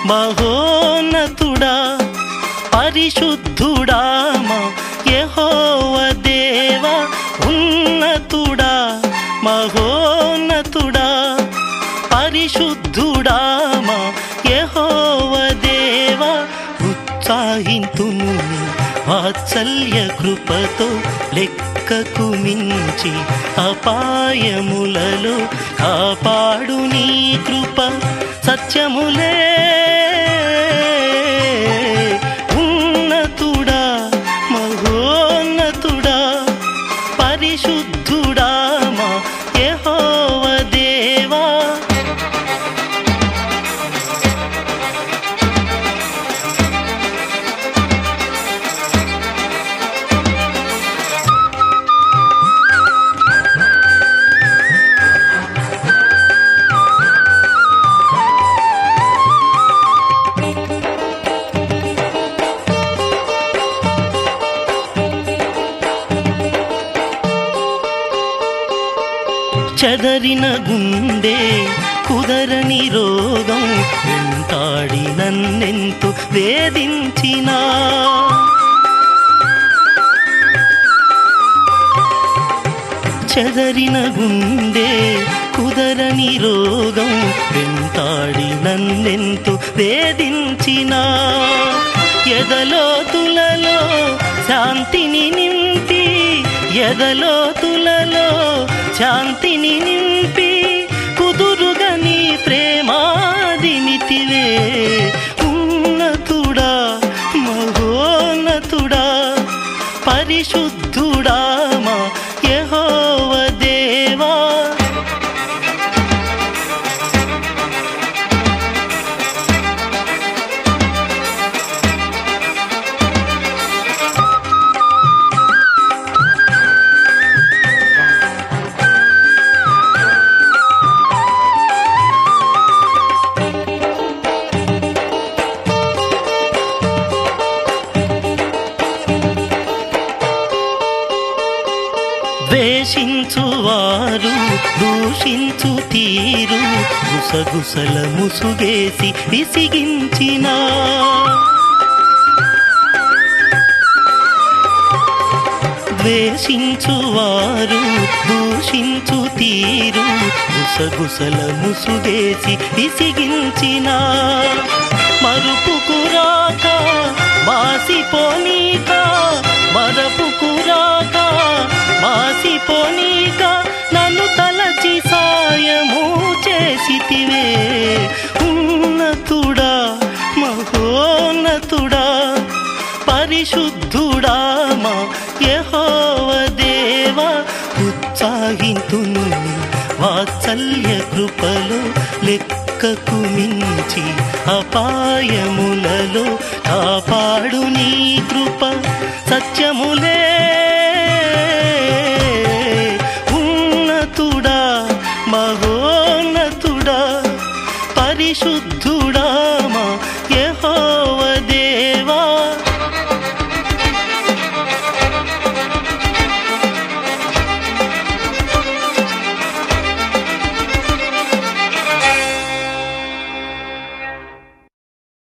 మహోన్నతుడా పరిశుద్ధుడా మా యెహోవ దేవా ఉన్నతుడా మహోన్నతుడా పరిశుద్ధుడా మా యెహోవ దేవా ఉత్సాహింతును నీ వాత్సల్య కృపతో లెక్కకు మించి అపాయములలో కాపాడు నీ కృప సత్యములే ఉన్నతుడా మహోన్నతుడా పరిశుద్ధుడా మా యెహోవ దేవా చెదరిన గుండె కుదరని రోగం వెంటాడి నన్నెంతో వేధించినా చెదరిన గుండె కుదరని రోగం వెంటాడి నన్నెంతో వేధించినా ఎదలోతులలో శాంతిని నింపి ఎదలోతులలో శాంతిని నింపి కుదురుగా నీ ప్రేమాదినితివే ఉన్నతుడా మహోన్నతుడా పరిశుద్ధుడా మా యెహోవ దేవా ద్వేషించువారు దూషించు తీరు గుసగుసల ముసుగేసి విసిగించిన ద్వేషించువారు దూషించు తీరు గుసగుసల ముసుగేసి విసిగించిన మరుపుకురాక మాసిపోనీక మరపుకురాక మాసిపోనీక నన్ను తలచి సాయము చేసితివే ఉన్నతుడా మహోన్నతుడా పరిశుద్ధుడా మా యెహోవ దేవా ఉత్సాహింతును నీ వాత్సల్య కృపలో లెక్కకు మించి అపాయములలో కాపాడు నీ కృప సత్యములే